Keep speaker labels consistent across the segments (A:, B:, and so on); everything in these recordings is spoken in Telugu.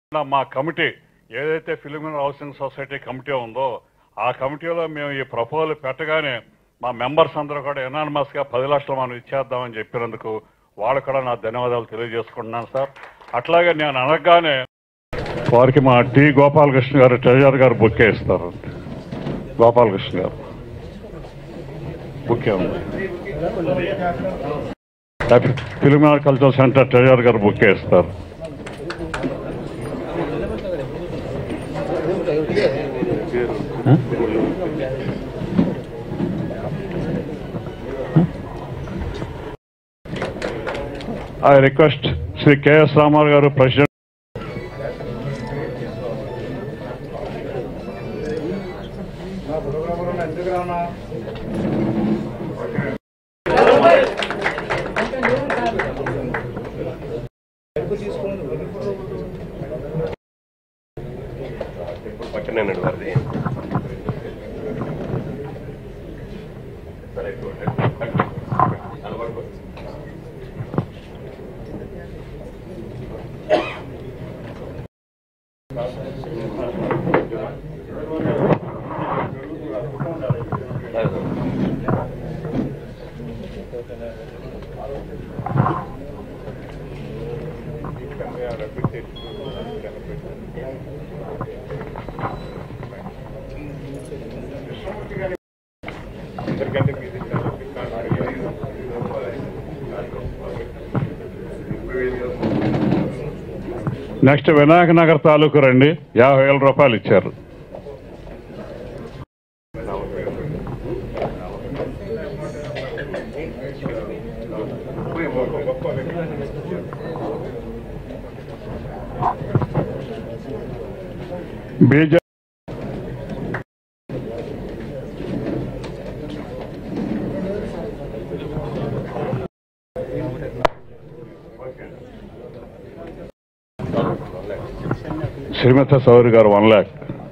A: మా కమిటీ ఏదైతే ఫిలిమిన్ హౌసింగ్ సొసైటీ కమిటీ ఉందో ఆ కమిటీలో మేము ఈ ప్రపోజల్ పెట్టగానే మా మెంబర్స్ అందరూ కూడా ఎనానమస్ గా పది లక్షలు మనం ఇచ్చేద్దామని చెప్పినందుకు వాళ్ళు కూడా నా ధన్యవాదాలు తెలియజేసుకుంటున్నాను సార్ అట్లాగే నేను అనగానే వారికి మా టి గోపాలకృష్ణ గారు ట్రెజర్ గారు బుక్ ఇస్తారు గోపాలకృష్ణ గారు బుక్ ఉంది ఫిలిమినార్ కల్చరల్ సెంటర్ ట్రెజర్ గారు బుక్ ఇస్తారు I request Shri KS Ramarao గారు ప్రెసిడెంట్
B: పక్కనేనండి వారిది
A: నెక్స్ట్ వినాయక నగర్ తాలూకు రండి యాభై వేల రూపాయలు ఇచ్చారు బీజే శ్రీమతి సౌరి గారు వన్ ల్యాక్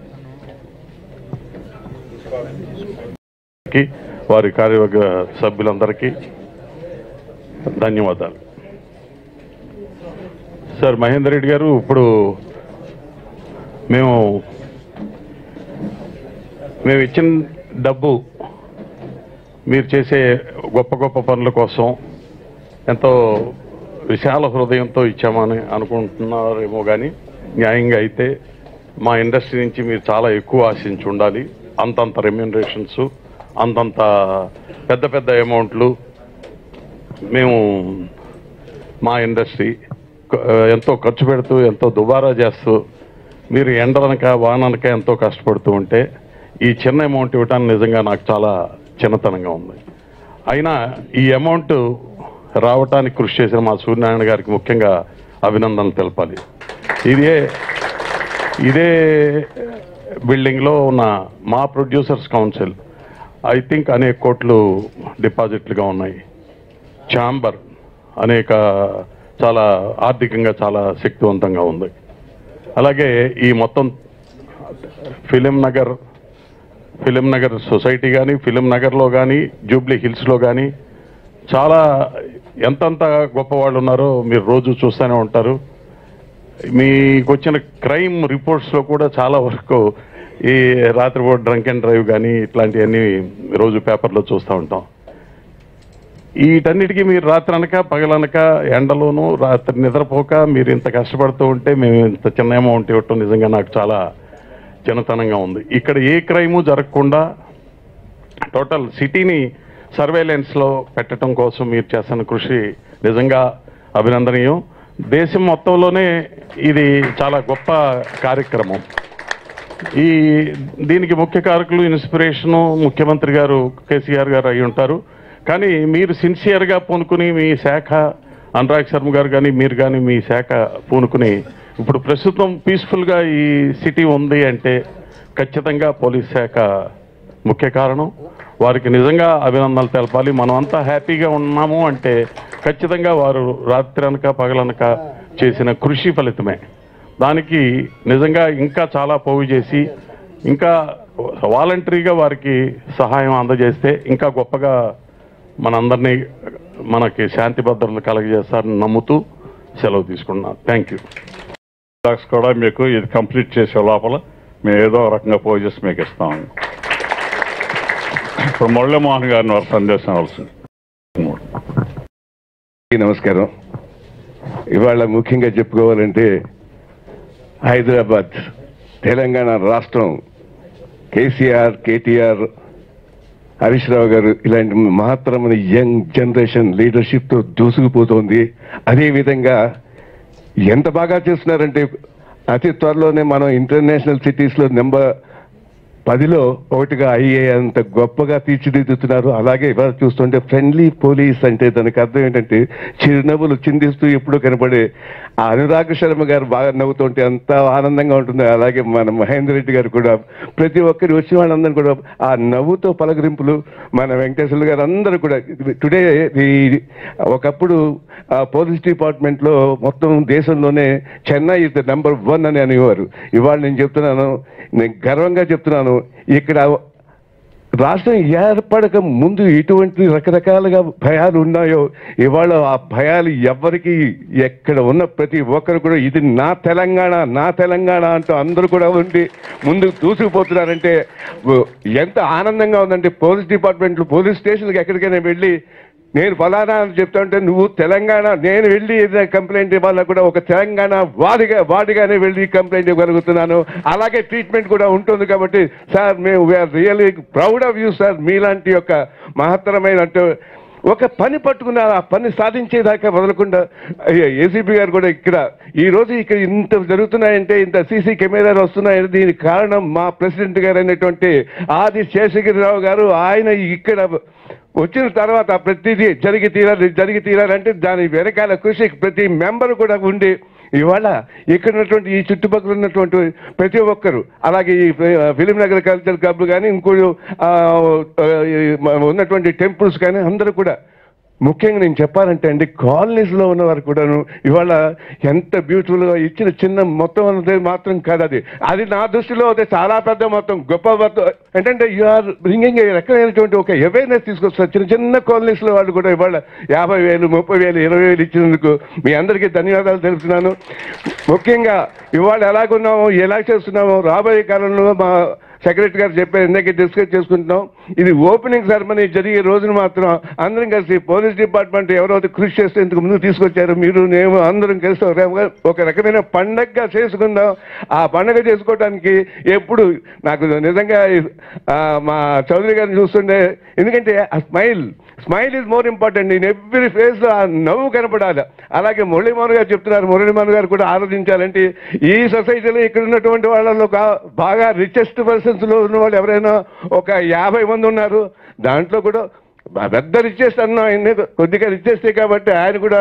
A: కి వారి కార్యవర్గ సభ్యులందరికీ ధన్యవాదాలు సార్ మహేందర్ రెడ్డి గారు ఇప్పుడు మేము మేము ఇచ్చిన డబ్బు మీరు చేసే గొప్ప గొప్ప పనుల కోసం ఎంతో విశాల హృదయంతో ఇచ్చామని అనుకుంటున్నారేమో కానీ న్యాయంగా అయితే మా ఇండస్ట్రీ నుంచి మీరు చాలా ఎక్కువ ఆశించి ఉండాలి అంతంత రెమ్యూనరేషన్స్ అంతంత పెద్ద పెద్ద అమౌంట్లు మేము మా ఇండస్ట్రీ క- ఎంతో ఖర్చు పెడుతూ ఎంతో దుబారా చేస్తూ మీరు ఎండలనక వాననక ఎంతో కష్టపడుతూ ఉంటే ఈ చిన్న అమౌంట్ ఇవ్వటానికి నిజంగా నాకు చాలా చిన్నతనంగా ఉంది అయినా ఈ అమౌంట్ రావటానికి కృషి చేసిన మా సూర్యనారాయణ గారికి ముఖ్యంగా అభినందనలు తెలపాలి ఇదే ఇదే బిల్డింగ్లో ఉన్న మా ప్రొడ్యూసర్స్ కౌన్సిల్ ఐ థింక్ అనేక కోట్లు డిపాజిట్లుగా ఉన్నాయి ఛాంబర్ అనేక చాలా ఆర్థికంగా చాలా శక్తివంతంగా ఉంది అలాగే ఈ మొత్తం film Nagar film Nagar society కానీ ఫిలిం నగర్లో కానీ జూబ్లీ హిల్స్లో కానీ చాలా ఎంతంత గొప్ప వాళ్ళు ఉన్నారో మీరు రోజు చూస్తూనే ఉంటారు మీకు వచ్చిన క్రైమ్ రిపోర్ట్స్లో కూడా చాలా వరకు ఈ రాత్రిపూట డ్రంక్ అండ్ డ్రైవ్ కానీ ఇట్లాంటివన్నీ రోజు పేపర్లో చూస్తూ ఉంటాం వీటన్నిటికీ మీరు రాత్రి అనక పగలనక ఎండలోనూ రాత్రి నిద్రపోక మీరు ఇంత కష్టపడుతూ ఉంటే మేము ఇంత చిన్న అమౌంట్ ఇవ్వటం నిజంగా నాకు చాలా చిన్నతనంగా ఉంది ఇక్కడ ఏ క్రైము జరగకుండా టోటల్ సిటీని సర్వేలెన్స్లో పెట్టడం కోసం మీరు చేస్తున్న కృషి నిజంగా అభినందనీయం దేశం మొత్తంలోనే ఇది చాలా గొప్ప కార్యక్రమం ఈ దీనికి ముఖ్య కారకులు ఇన్స్పిరేషను ముఖ్యమంత్రి గారు కేసీఆర్ గారు అయి ఉంటారు కానీ మీరు సిన్సియర్గా పూనుకుని మీ శాఖ అనురాగ్ శర్మ గారు కానీ మీరు కానీ మీ శాఖ పూనుకుని ఇప్పుడు ప్రస్తుతం పీస్ఫుల్గా ఈ సిటీ ఉంది అంటే ఖచ్చితంగా పోలీస్ శాఖ ముఖ్య కారణం వారికి నిజంగా అభినందనలు తెలపాలి మనం అంతా హ్యాపీగా ఉన్నాము అంటే ఖచ్చితంగా వారు రాత్రి అనక పగలనక చేసిన కృషి ఫలితమే దానికి నిజంగా ఇంకా చాలా పోగు చేసి ఇంకా వాలంటరీగా వారికి సహాయం అందజేస్తే ఇంకా గొప్పగా మనందరినీ మనకి శాంతి భద్రతలు కలగజేస్తారని నమ్ముతూ సెలవు తీసుకున్నాను థ్యాంక్ యూ
B: డాక్స్ కూడా మీకు ఇది కంప్లీట్ చేసే లోపల మేము ఏదో ఒక రకంగా పోజెస్ మీకు ఇస్తాం ఇప్పుడు మురళీమోహన్ గారిని వారి సందేశం అవలసింది
C: అందరికీ నమస్కారం ఇవాళ ముఖ్యంగా చెప్పుకోవాలంటే హైదరాబాద్ తెలంగాణ రాష్ట్రం కేసీఆర్ కేటీఆర్ హరీష్ రావు గారు ఇలాంటి మహత్తరమైన యంగ్ జనరేషన్ లీడర్షిప్తో దూసుకుపోతోంది అదేవిధంగా ఎంత బాగా చేస్తున్నారంటే అతి త్వరలోనే మనం ఇంటర్నేషనల్ సిటీస్లో నెంబర్ పదిలో ఒకటిగా అయ్యే అంత గొప్పగా తీర్చిదిద్దుతున్నారు అలాగే ఇవాళ చూస్తుంటే ఫ్రెండ్లీ పోలీస్ అంటే దానికి అర్థం ఏంటంటే చిరునవ్వులు చిందిస్తూ ఎప్పుడూ కనబడే ఆ అనురాగ్ శర్మ గారు బాగా నవ్వుతుంటే అంత ఆనందంగా ఉంటుంది అలాగే మన మహేందర్ రెడ్డి గారు కూడా ప్రతి ఒక్కరి వచ్చిన వాళ్ళందరూ కూడా ఆ నవ్వుతో పలకరింపులు మన వెంకటేశ్వర గారు అందరూ కూడా టుడే ఈ ఒకప్పుడు ఆ పోలీస్ డిపార్ట్మెంట్ లో మొత్తం దేశంలోనే Chennai is the number one అని అనేవారు ఇవాళ నేను చెప్తున్నాను నేను గర్వంగా చెప్తున్నాను ఇక్కడ రాష్ట్రం ఏర్పడక ముందు ఎటువంటి రకరకాలుగా భయాలు ఉన్నాయో ఇవాళ ఆ భయాలు ఎవరికి ఎక్కడ ఉన్న ప్రతి ఒక్కరు కూడా ఇది నా తెలంగాణ నా తెలంగాణ అంటూ అందరూ కూడా ఉండి ముందుకు దూసుకుపోతున్నారంటే ఓ- ఎంత ఆనందంగా ఉందంటే పోలీస్ డిపార్ట్మెంట్లు పోలీస్ స్టేషన్కి ఎక్కడికైనా వెళ్ళి నేను ఫలానా అని చెప్తా ఉంటే నువ్వు తెలంగాణ నేను వెళ్ళి ఏదైనా కంప్లైంట్ ఇవ్వాలన్నా కూడా ఒక తెలంగాణ వాడిగా వాడిగానే వెళ్ళి కంప్లైంట్ ఇవ్వగలుగుతున్నాను అలాగే ట్రీట్మెంట్ కూడా ఉంటుంది కాబట్టి సార్ మేము we are really proud of you sir మీలాంటి యొక్క మహత్తరమైన అంటే ఒక పని పట్టుకున్నారు ఆ పని సాధించేదాకా వదలకుండా ఏసీపీ గారు కూడా ఇక్కడ ఈ రోజు ఇక్కడ ఇంత జరుగుతున్నాయంటే ఇంత సీసీ కెమెరాలు వస్తున్నాయంటే దీనికి కారణం మా ప్రెసిడెంట్ గారు అయినటువంటి ఆది శేషగిరిరావు గారు ఆయన ఇక్కడ వచ్చిన తర్వాత ప్రతిదీ జరిగి తీరాలి జరిగి తీరాలంటే దాని వెనకాల కృషి ప్రతి మెంబర్ కూడా ఉండి ఇవాళ ఇక్కడ ఉన్నటువంటి ఈ చుట్టుపక్కల ఉన్నటువంటి ప్రతి ఒక్కరు అలాగే ఈ ఫిలిం నగర్ కల్చర్ క్లబ్ కానీ ఇంకో ఆ, ఆ, ఈ ఉన్నటువంటి టెంపుల్స్ కానీ అందరూ కూడా ముఖ్యంగా నేను చెప్పాలంటే అండి కాలనీస్లో ఉన్నవారు కూడాను ఇవాళ ఎంత బ్యూటిఫుల్గా ఇచ్చిన చిన్న మొత్తం అనేది మాత్రం కాదు అది అది నా దృష్టిలో అది చాలా పెద్ద మొత్తం గొప్ప మొత్తం ఏంటంటే యూఆర్ బ్రింగింగ్ రకమైనటువంటి ఒక అవేర్నెస్ తీసుకొస్తారు చిన్న చిన్న కాలనీస్లో వాళ్ళు కూడా ఇవాళ యాభై వేలు ముప్పై వేలు ఇరవై వేలు ఇచ్చినందుకు మీ అందరికీ ధన్యవాదాలు తెలుపుతున్నాను ముఖ్యంగా ఇవాళ ఎలాగున్నామో ఎలా చేస్తున్నామో రాబోయే కాలంలో మా సెక్రటరీ గారు చెప్పారు ఇందాక డిస్కస్ చేసుకుంటున్నాం ఇది ఓపెనింగ్ సెరమనీ జరిగే రోజున మాత్రం అందరం కలిసి పోలీస్ డిపార్ట్మెంట్ ఎవరైతే కృషి చేస్తే ఇంతకు ముందు తీసుకొచ్చారు మీరు నేను అందరం కలిసి ఒక రకమైన- ఒక రకమైన పండగగా చేసుకుందాం ఆ పండగ చేసుకోవడానికి ఎప్పుడు నాకు నిజంగా ఆ, మా చౌదరి గారిని చూస్తుంటే ఎందుకంటే ఆ smile smile is more important in every face లో ఆ నవ్వు కనపడాలి అలాగే మురళీమోహన్ గారు చెప్తున్నారు మురళీమోహన్ గారు కూడా ఆలోచించాలంటే ఈ సొసైటీలో ఇక్కడ ఉన్నటువంటి వాళ్ళలో కా- బాగా రిచెస్ట్ పర్సన్స్ లో ఉన్న వాళ్ళు ఎవరైనా ఒక యాభై మంది ఉన్నారు దాంట్లో కూడా బ- పెద్ద రిచెస్ట్ అన్న ఆయన కొద్దిగా రిచెస్టే కాబట్టి ఆయన కూడా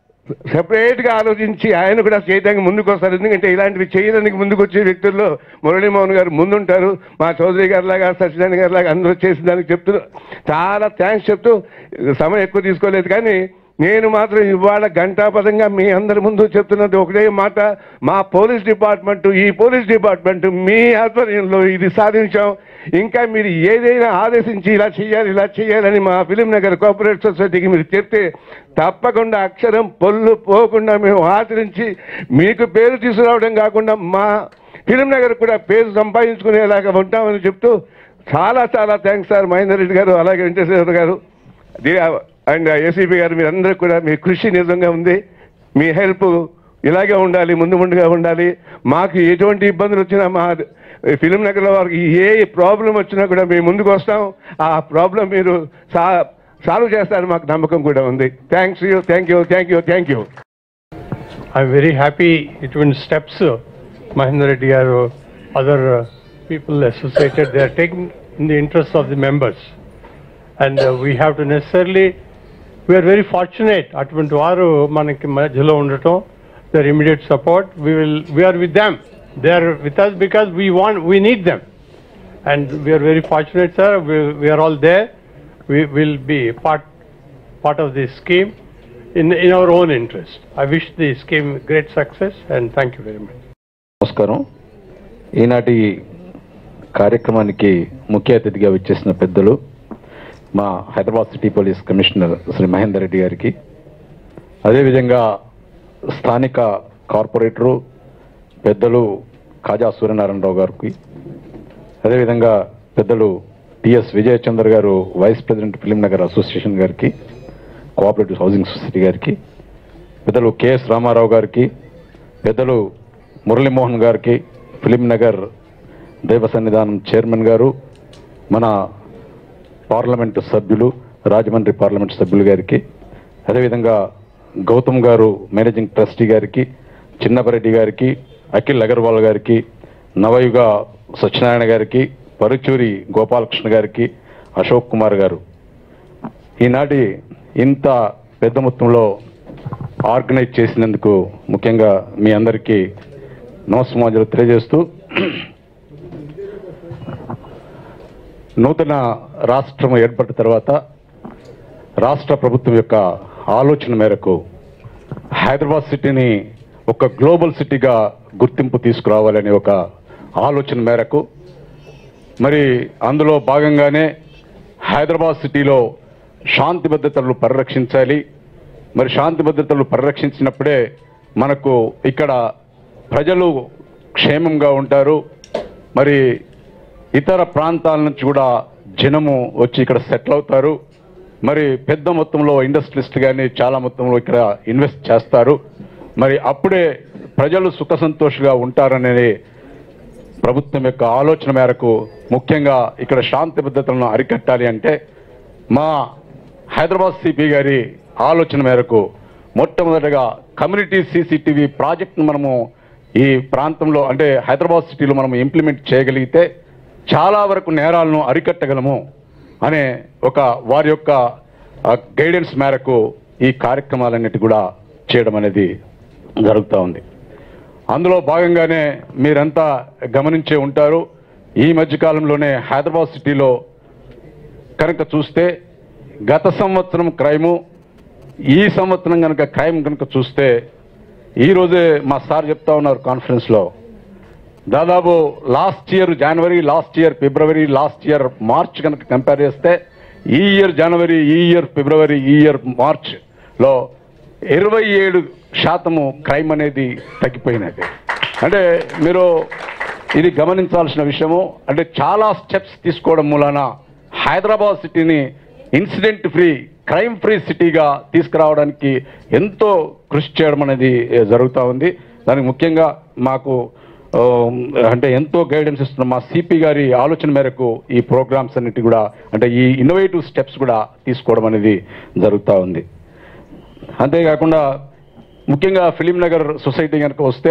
C: సెపరేట్ గా ఆలోచించి ఆయన కూడా చేయడానికి ముందుకు వస్తారు ఎందుకంటే ఇలాంటివి చేయడానికి ముందుకు వచ్చే వ్యక్తుల్లో మురళీమోహన్ గారు ముందుంటారు మా చౌదరి గారి లాగా సత్యనారాయణ గారి లాగా అందరూ చేసిన దానికి చెప్తూ చాలా థ్యాంక్స్ చెప్తూ సమయం ఎక్కువ తీసుకోలేదు కానీ నేను మాత్రం ఇవాళ గంటాపదంగా మీ అందరి ముందు చెప్తున్నది ఒకటే మాట మా పోలీస్ డిపార్ట్మెంట్ ఈ పోలీస్ డిపార్ట్మెంట్ మీ ఆధ్వర్యంలో ఇది సాధించాం ఇంకా మీరు ఏదైనా ఆదేశించి ఇలా చేయాలి ఇలా చేయాలని మా ఫిలిం నగర్ కోఆపరేటివ్ సొసైటీకి మీరు చెప్తే తప్పకుండా అక్షరం పొల్లు పోకుండా మేము ఆచరించి మీకు పేరు తీసుకురావడం కాకుండా మా ఫిలిం నగర్ కూడా పేరు సంపాదించుకునేలాగా ఉంటామని చెప్తూ చాలా చాలా థ్యాంక్స్ సార్ మహేందర్ రెడ్డి గారు అలాగే వెంకటేశ్వర గారు ది- అండ్ ఏసీపీ గారు మీరందరూ కూడా మీ కృషి నిజంగా ఉంది మీ హెల్ప్ ఇలాగే ఉండాలి ముందు ముందుగా ఉండాలి మాకు ఎటువంటి ఇబ్బందులు వచ్చినా మా ఫిలిం నగర్లో వారికి ఏ ప్రాబ్లం వచ్చినా కూడా మేము ముందుకు వస్తాం ఆ ప్రాబ్లం మీరు సా సాల్వ్ చేస్తారని మాకు నమ్మకం కూడా ఉంది thanks you thank you thank you thank you
D: I'm very happy between steps, uh, Mahendra Reddy garu, other uh, people associated, they are taking in the interest of the members. And uh, we have to necessarily, we are very fortunate, అటువంటి వారు మనకి మధ్యలో ఉండటం, their immediate support, we will, we are with them. They are with us because we want, we need them. And we are very fortunate, sir, we, we are all there. We will be part, part of this scheme in, in our own interest. I wish the scheme great success and thank you very much.
E: నమస్కారం ఈనాటి కార్యక్రమానికి ముఖ్య అతిథిగా వచ్చేసిన పెద్దలు మా Hyderabad city police commissioner Shri Mahender Reddy గారికి అదేవిధంగా స్థానిక కార్పొరేటరు పెద్దలు కాజా సూర్యనారాయణరావు గారికి అదేవిధంగా పెద్దలు టిఎస్ విజయచంద్ర గారు vice president film Nagar association గారికి కోఆపరేటివ్ హౌసింగ్ సొసైటీ గారికి పెద్దలు కెఎస్ రామారావు గారికి పెద్దలు మురళీమోహన్ గారికి ఫిలిం నగర్ దైవ సన్నిధానం చైర్మన్ గారు మన పార్లమెంటు సభ్యులు రాజమండ్రి పార్లమెంట్ సభ్యులు గారికి అదేవిధంగా గౌతమ్ గారు మేనేజింగ్ ట్రస్టీ గారికి చిన్నపరెడ్డి గారికి అఖిల్ అగర్వాల్ గారికి నవయుగ సత్యనారాయణ గారికి పరుచూరి గోపాలకృష్ణ గారికి అశోక్ కుమార్ గారు ఈనాటి ఇంత పెద్ద మొత్తంలో ఆర్గనైజ్ చేసినందుకు ముఖ్యంగా మీ అందరికీ నమస్మాజలు తెలియజేస్తూ నూతన రాష్ట్రం ఏర్పడిన తర్వాత రాష్ట్ర ప్రభుత్వం యొక్క ఆలోచన మేరకు హైదరాబాద్ సిటీని ఒక గ్లోబల్ సిటీగా గుర్తింపు తీసుకురావాలనే ఒక ఆలోచన మేరకు మరి అందులో భాగంగానే హైదరాబాద్ సిటీలో శాంతి భద్రతలను పరిరక్షించాలి మరి శాంతి భద్రతలు పరిరక్షించినప్పుడే మనకు ఇక్కడ ప్రజలు క్షేమంగా ఉంటారు మరి ఇతర ప్రాంతాల నుంచి కూడా జనము వచ్చి ఇక్కడ సెటిల్ అవుతారు మరి పెద్ద మొత్తంలో ఇండస్ట్రియలిస్ట్ కానీ చాలా మొత్తంలో ఇక్కడ ఇన్వెస్ట్ చేస్తారు మరి అప్పుడే ప్రజలు సుఖ సంతోషంగా ఉంటారనేది ప్రభుత్వం యొక్క ఆలోచన మేరకు ముఖ్యంగా ఇక్కడ శాంతి భద్రతలను అరికట్టాలి అంటే మా హైదరాబాద్ సిపి గారి ఆలోచన మేరకు మొట్టమొదటగా కమ్యూనిటీ సీసీటీవీ ప్రాజెక్ట్ను మనము ఈ ప్రాంతంలో అంటే హైదరాబాద్ సిటీలో మనం ఇంప్లిమెంట్ చేయగలిగితే చాలా వరకు నేరాలను అరికట్టగలము అనే ఒక వారి యొక్క గైడెన్స్ మేరకు ఈ కార్యక్రమాలన్నిటి కూడా చేయడం అనేది జరుగుతూ ఉంది అందులో భాగంగానే మీరంతా గమనించే ఉంటారు ఈ మధ్య కాలంలోనే హైదరాబాద్ సిటీలో కనుక చూస్తే గత సంవత్సరం క్రైము ఈ సంవత్సరం కనుక క్రైమ్ కనుక చూస్తే ఈ రోజే మా సార్ చెప్తా ఉన్నారు కాన్ఫరెన్స్లో దాదాపు లాస్ట్ ఇయర్ జనవరి లాస్ట్ ఇయర్ ఫిబ్రవరి లాస్ట్ ఇయర్ మార్చ్ కనుక కంపేర్ చేస్తే ఈ ఇయర్ జనవరి ఈ ఇయర్ ఫిబ్రవరి ఈ ఇయర్ మార్చ్ లో ఇరవై ఏడు శాతము క్రైమ్ అనేది తగ్గిపోయినది అంటే మీరు ఇది గమనించాల్సిన విషయము అంటే చాలా స్టెప్స్ తీసుకోవడం మూలాన హైదరాబాద్ సిటీని ఇన్సిడెంట్ ఫ్రీ క్రైమ్ ఫ్రీ సిటీగా తీసుకురావడానికి ఎంతో కృషి చేయడం అనేది ఏ, జరుగుతూ ఉంది దానికి ముఖ్యంగా మాకు ఆ, అంటే ఎంతో గైడెన్స్ ఇస్తున్న మా సిపి గారి ఆలోచన మేరకు ఈ ప్రోగ్రామ్స్ అన్నిటి కూడా అంటే ఈ ఇన్నోవేటివ్ స్టెప్స్ కూడా తీసుకోవడం అనేది జరుగుతూ ఉంది అంతేకాకుండా ముఖ్యంగా ఫిలిం నగర్ సొసైటీ కనుక వస్తే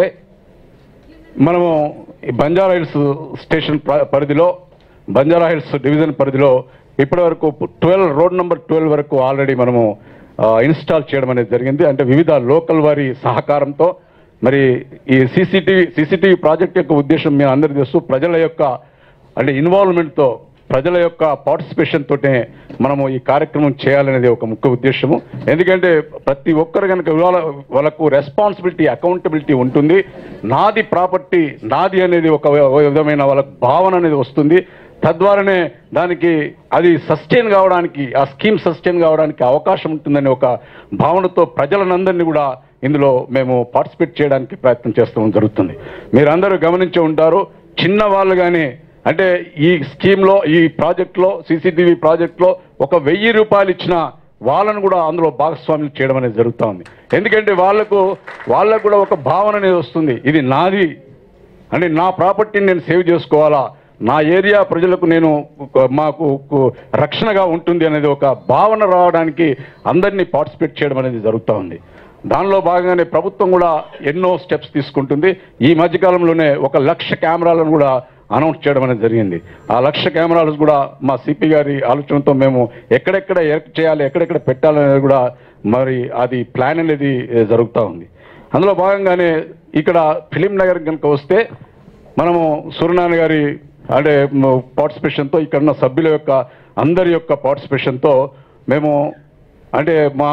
E: మనము ఈ బంజారా హిల్స్ స్టేషన్ ప- పరిధిలో బంజారా హిల్స్ డివిజన్ పరిధిలో ఇప్పటి వరకు ట్వెల్వ్ రోడ్ నెంబర్ ట్వెల్వ్ వరకు ఆల్రెడీ మనము ఆ, ఇన్స్టాల్ చేయడం అనేది జరిగింది అంటే వివిధ లోకల్ వారి సహకారంతో మరి ఈ సీసీటీవీ సీసీటీవీ ప్రాజెక్ట్ యొక్క ఉద్దేశం మేము అందరికీ తెలుసు ప్రజల యొక్క అంటే ఇన్వాల్వ్మెంట్తో ప్రజల యొక్క పార్టిసిపేషన్ తోటే మనము ఈ కార్యక్రమం చేయాలనేది ఒక ముఖ్య ఉద్దేశము ఎందుకంటే ప్రతి ఒక్కరు కనుక ఇవాళ వాళ్ళకు రెస్పాన్సిబిలిటీ అకౌంటబిలిటీ ఉంటుంది నాది ప్రాపర్టీ నాది అనేది ఒక వి- విధమైన వాళ్ళ భావన అనేది వస్తుంది తద్వారానే దానికి అది సస్టైన్ కావడానికి ఆ స్కీమ్ సస్టైన్ కావడానికి అవకాశం ఉంటుందని ఒక భావనతో ప్రజలనందరినీ కూడా ఇందులో మేము పార్టిసిపేట్ చేయడానికి ప్రయత్నం చేస్తూ జరుగుతుంది మీరందరూ గమనించి ఉంటారు చిన్న వాళ్ళు కానీ అంటే ఈ స్కీమ్లో ఈ ప్రాజెక్ట్లో సీసీటీవీ ప్రాజెక్ట్లో ఒక వెయ్యి రూపాయలు ఇచ్చిన వాళ్ళను కూడా అందులో భాగస్వాములు చేయడం అనేది జరుగుతూ ఉంది ఎందుకంటే వాళ్ళకు వాళ్ళకు కూడా ఒక భావన అనేది వస్తుంది ఇది నాది అంటే నా ప్రాపర్టీని నేను సేవ్ చేసుకోవాలా నా ఏరియా ప్రజలకు నేను ఒక- మాకు ఒక రక్షణగా ఉంటుంది అనేది ఒక భావన రావడానికి అందరినీ పార్టిసిపేట్ చేయడం అనేది జరుగుతూ ఉంది దానిలో భాగంగానే ప్రభుత్వం కూడా ఎన్నో స్టెప్స్ తీసుకుంటుంది ఈ మధ్యకాలంలోనే ఒక లక్ష కెమెరాలను కూడా అనౌన్స్ చేయడం అనేది జరిగింది ఆ లక్ష కెమెరాలు కూడా మా సిపి గారి ఆలోచనతో మేము ఎక్కడెక్కడ ఎరెక్ట్ చేయాలి ఎక్కడెక్కడ పెట్టాలనేది కూడా మరి అది ప్లాన్ అనేది ఏ, జరుగుతూ ఉంది అందులో భాగంగానే ఇక్కడ ఫిలిం నగర్ కనుక వస్తే మనము సూర్యనారాయణ గారి అంటే పార్టిసిపేషన్తో ఇక్కడ ఉన్న సభ్యుల యొక్క అందరి యొక్క పార్టిసిపేషన్తో మేము అంటే మా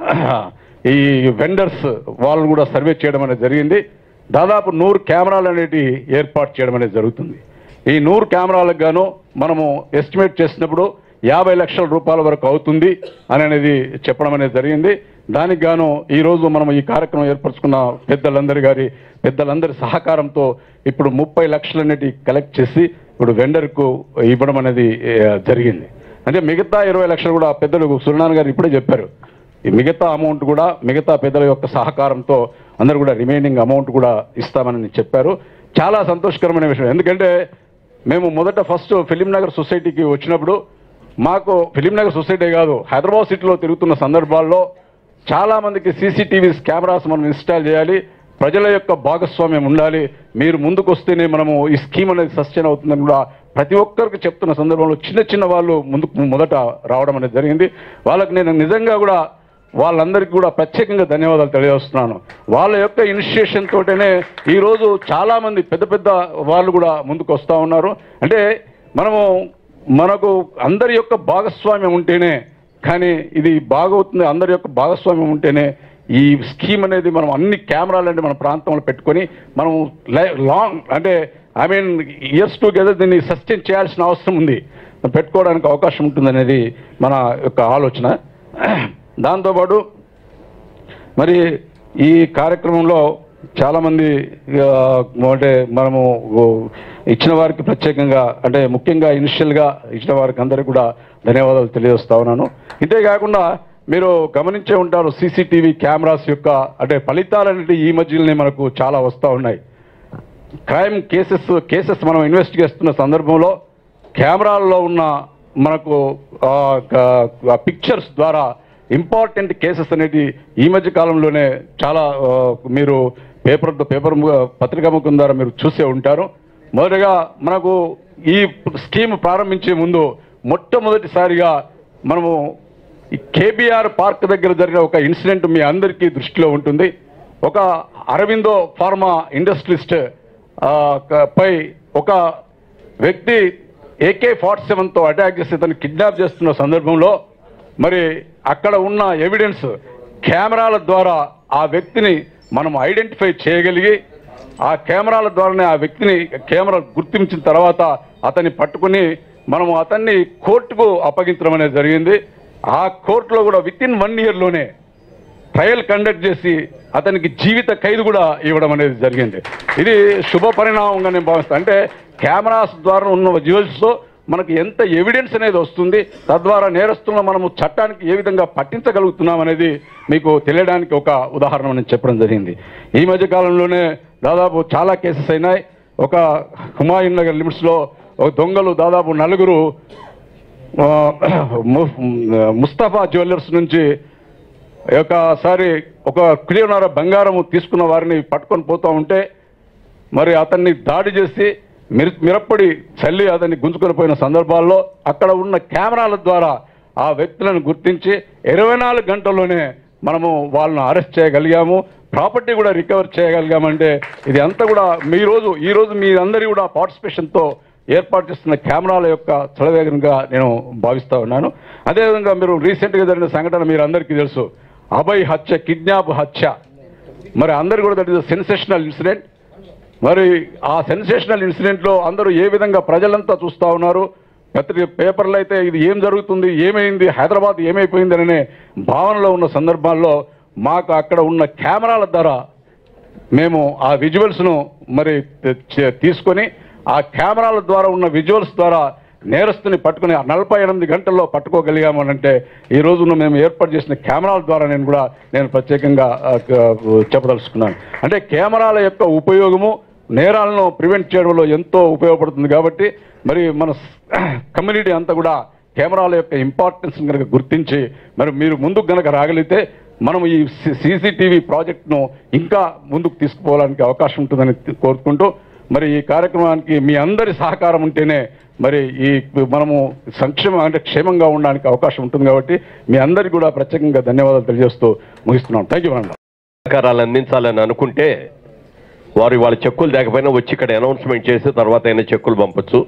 E: ఈ వెండర్స్ వాళ్ళని కూడా సర్వే చేయడం అనేది జరిగింది దాదాపు నూరు కెమెరాలు అనేటి ఏర్పాటు చేయడం అనేది జరుగుతుంది ఈ నూరు కెమెరాలకు గాను మనము ఎస్టిమేట్ చేసినప్పుడు యాభై లక్షల రూపాయల వరకు అవుతుంది అని అనేది చెప్పడం అనేది జరిగింది దానికి గాను ఈ రోజు మనం ఈ కార్యక్రమం ఏర్పరచుకున్న పెద్దలందరి గారి పెద్దలందరి సహకారంతో ఇప్పుడు ముప్పై లక్షలన్నిటి కలెక్ట్ చేసి ఇప్పుడు వెండర్కు ఇవ్వడం అనేది ఏ, జరిగింది అంటే మిగతా ఇరవై లక్షలు కూడా పెద్దలు సురనారాయణ గారు ఇప్పుడే చెప్పారు ఈ మిగతా అమౌంట్ కూడా మిగతా పెద్దల యొక్క సహకారంతో అందరూ కూడా రిమైనింగ్ అమౌంట్ కూడా ఇస్తామని చెప్పారు చాలా సంతోషకరమైన విషయం ఎందుకంటే మేము మొదట ఫస్ట్ ఫిలిం నగర్ సొసైటీకి వచ్చినప్పుడు మాకు ఫిలిం నగర్ సొసైటీ కాదు హైదరాబాద్ సిటీలో తిరుగుతున్న సందర్భాల్లో చాలా మందికి సీసీటీవీ కెమెరాస్ మనం ఇన్స్టాల్ చేయాలి ప్రజల యొక్క భాగస్వామ్యం ఉండాలి మీరు ముందుకు వస్తేనే మనము ఈ స్కీమ్ అనేది సస్టైన్ అవుతుందని కూడా ప్రతి ఒక్కరికి చెప్తున్న సందర్భంలో చిన్న చిన్న వాళ్ళు ముందుకు మొదట రావడం అనేది జరిగింది వాళ్ళకి నేను నిజంగా కూడా వాళ్ళందరికీ కూడా ప్రత్యేకంగా ధన్యవాదాలు తెలియజేస్తున్నాను వాళ్ళ యొక్క ఇనిషియేషన్ తోటనే ఈరోజు చాలా మంది పెద్ద పెద్ద వాళ్ళు కూడా ముందుకు వస్తూ ఉన్నారు అంటే మనము మనకు అందరి యొక్క భాగస్వామ్యం ఉంటేనే కానీ ఇది బాగవుతుంది అందరి యొక్క భాగస్వామ్యం ఉంటేనే ఈ స్కీమ్ అనేది మనం అన్ని కెమెరాలు అంటే మన ప్రాంతంలో పెట్టుకొని మనం లై- లాంగ్ అంటే ఐ మీన్ ఇయర్స్ టుగెదర్ దీన్ని సస్టైన్ చేయాల్సిన అవసరం ఉంది పెట్టుకోవడానికి అవకాశం ఉంటుందనేది మన యొక్క ఆలోచన దాంతోపాటు మరి ఈ కార్యక్రమంలో చాలామంది ఆ, అంటే మనము ఓ, ఇచ్చిన వారికి ప్రత్యేకంగా అంటే ముఖ్యంగా ఇనిషియల్గా ఇచ్చిన వారికి అందరికీ కూడా ధన్యవాదాలు తెలియజేస్తా ఉన్నాను ఇంతే కాకుండా మీరు గమనించే ఉంటారు సీసీటీవీ కెమెరాస్ యొక్క అంటే ఫలితాలు అనేది ఈ మధ్యలోనే మనకు చాలా వస్తూ ఉన్నాయి క్రైమ్ కేసెస్ కేసెస్ మనం ఇన్వెస్టిగేట్ చేస్తున్న సందర్భంలో కెమెరాల్లో ఉన్న మనకు పిక్చర్స్ ద్వారా ఇంపార్టెంట్ కేసెస్ అనేది ఈ మధ్య కాలంలోనే చాలా ఆ, మీరు పేపర్ పేపర్ ము- పత్రికా ముఖం ద్వారా మీరు చూసే ఉంటారు మొదటగా మనకు ఈ స్కీమ్ ప్రారంభించే ముందు మొట్టమొదటిసారిగా మనము ఈ కేబీఆర్ పార్క్ దగ్గర జరిగిన ఒక ఇన్సిడెంట్ మీ అందరికీ దృష్టిలో ఉంటుంది ఒక అరవిందో ఫార్మా ఇండస్ట్రిస్ట్ ఆ, క- పై ఒక వ్యక్తి ఏకే ఫార్టీ సెవెన్తో అటాక్ చేసి తను కిడ్నాప్ చేస్తున్న సందర్భంలో మరి అక్కడ ఉన్న ఎవిడెన్స్ కెమెరాల ద్వారా ఆ వ్యక్తిని మనం ఐడెంటిఫై చేయగలిగి ఆ కెమెరాల ద్వారానే ఆ వ్యక్తిని కెమెరా గుర్తించిన తర్వాత అతన్ని పట్టుకుని మనము అతన్ని కోర్టుకు అప్పగించడం అనేది జరిగింది ఆ కోర్టులో కూడా విత్ ఇన్ వన్ ఇయర్లోనే ట్రయల్ కండక్ట్ చేసి అతనికి జీవిత ఖైదు కూడా ఇవ్వడం అనేది జరిగింది ఇది శుభ పరిణామంగా నేను భావిస్తాను అంటే కెమెరాస్ ద్వారా ఉన్న విజువల్స్తో మనకు ఎంత ఎవిడెన్స్ అనేది వస్తుంది తద్వారా నేరస్తులను మనము చట్టానికి ఏ విధంగా పట్టించగలుగుతున్నాం అనేది మీకు తెలియడానికి ఒక ఉదాహరణ నేను చెప్పడం జరిగింది ఈ మధ్య కాలంలోనే దాదాపు చాలా కేసెస్ అయినాయి ఒక హుమాయూన్ నగర్ లిమిట్స్లో ఒక దొంగలు దాదాపు నలుగురు ఆ, ము- ముస్తఫా జ్యువెలర్స్ నుంచి ఒకసారి ఒక కిలోన్నర బంగారం తీసుకున్న వారిని పట్టుకొని పోతూ ఉంటే మరి అతన్ని దాడి చేసి మిర మిరప్పడి చల్లి అతన్ని గుంజుకొని పోయిన సందర్భాల్లో అక్కడ ఉన్న కెమెరాల ద్వారా ఆ వ్యక్తులను గుర్తించి ఇరవై నాలుగు గంటల్లోనే మనము వాళ్ళను అరెస్ట్ చేయగలిగాము ప్రాపర్టీ కూడా రికవర్ చేయగలిగామంటే ఇది అంతా కూడా మీ రోజు ఈ రోజు మీ అందరి కూడా పార్టిసిపేషన్తో ఏర్పాటు చేస్తున్న కెమెరాల యొక్క చలవేగంగా నేను భావిస్తా ఉన్నాను అదేవిధంగా మీరు రీసెంట్గా జరిగిన సంఘటన మీరు అందరికీ తెలుసు అభయ్ హత్య కిడ్నాప్ హత్య మరి అందరు కూడా దట్ ఇస్ సెన్సేషనల్ ఇన్సిడెంట్ మరి ఆ సెన్సేషనల్ ఇన్సిడెంట్లో అందరూ ఏ విధంగా ప్రజలంతా చూస్తూ ఉన్నారు పత్రిక పేపర్లు అయితే ఇది ఏం జరుగుతుంది ఏమైంది హైదరాబాద్ ఏమైపోయింది అనే భావనలో ఉన్న సందర్భాల్లో మాకు అక్కడ ఉన్న కెమెరాల ద్వారా మేము ఆ విజువల్స్ను మరి తె- తీసుకొని ఆ కెమెరాల ద్వారా ఉన్న విజువల్స్ ద్వారా నేరస్తుని పట్టుకుని ఆ నలభై ఎనిమిది గంటల్లో పట్టుకోగలిగాము అని అంటే ఈ రోజున మేము ఏర్పాటు చేసిన కెమెరాల ద్వారా నేను కూడా నేను ప్రత్యేకంగా ఆ, క- చెప్పదలుచుకున్నాను అంటే కెమెరాల యొక్క ఉపయోగము నేరాలను ప్రివెంట్ చేయడంలో ఎంతో ఉపయోగపడుతుంది కాబట్టి మరి మన కమ్యూనిటీ అంతా కూడా కెమెరాల యొక్క ఇంపార్టెన్స్ కనుక గుర్తించి మరి మీరు ముందుకు గనక రాగలిగితే మనం ఈ సీసీటీవీ ప్రాజెక్ట్ను ఇంకా ముందుకు తీసుకుపోవడానికి అవకాశం ఉంటుందని కోరుకుంటూ మరి ఈ కార్యక్రమానికి మీ అందరి సహకారం ఉంటేనే మరి ఈ మనము సంక్షేమం అంటే క్షేమంగా ఉండడానికి అవకాశం ఉంటుంది కాబట్టి మీ అందరికీ కూడా ప్రత్యేకంగా ధన్యవాదాలు తెలియజేస్తూ ముగిస్తున్నాం థ్యాంక్ యూ మేడం
F: సహకారాలు అందించాలని అనుకుంటే వారు వాళ్ళ చెక్కులు లేకపోయినా వచ్చి ఇక్కడ అనౌన్స్మెంట్ చేసి తర్వాత అయినా చెక్కులు పంపొచ్చు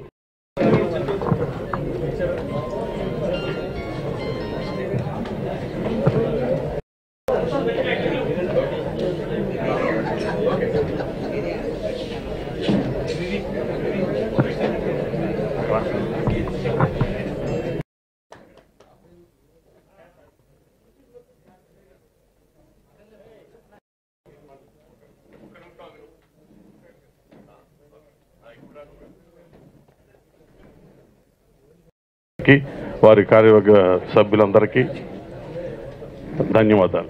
A: కి, వారి కార్యవర్గ సభ్యులందరికీ ధన్యవాదాలు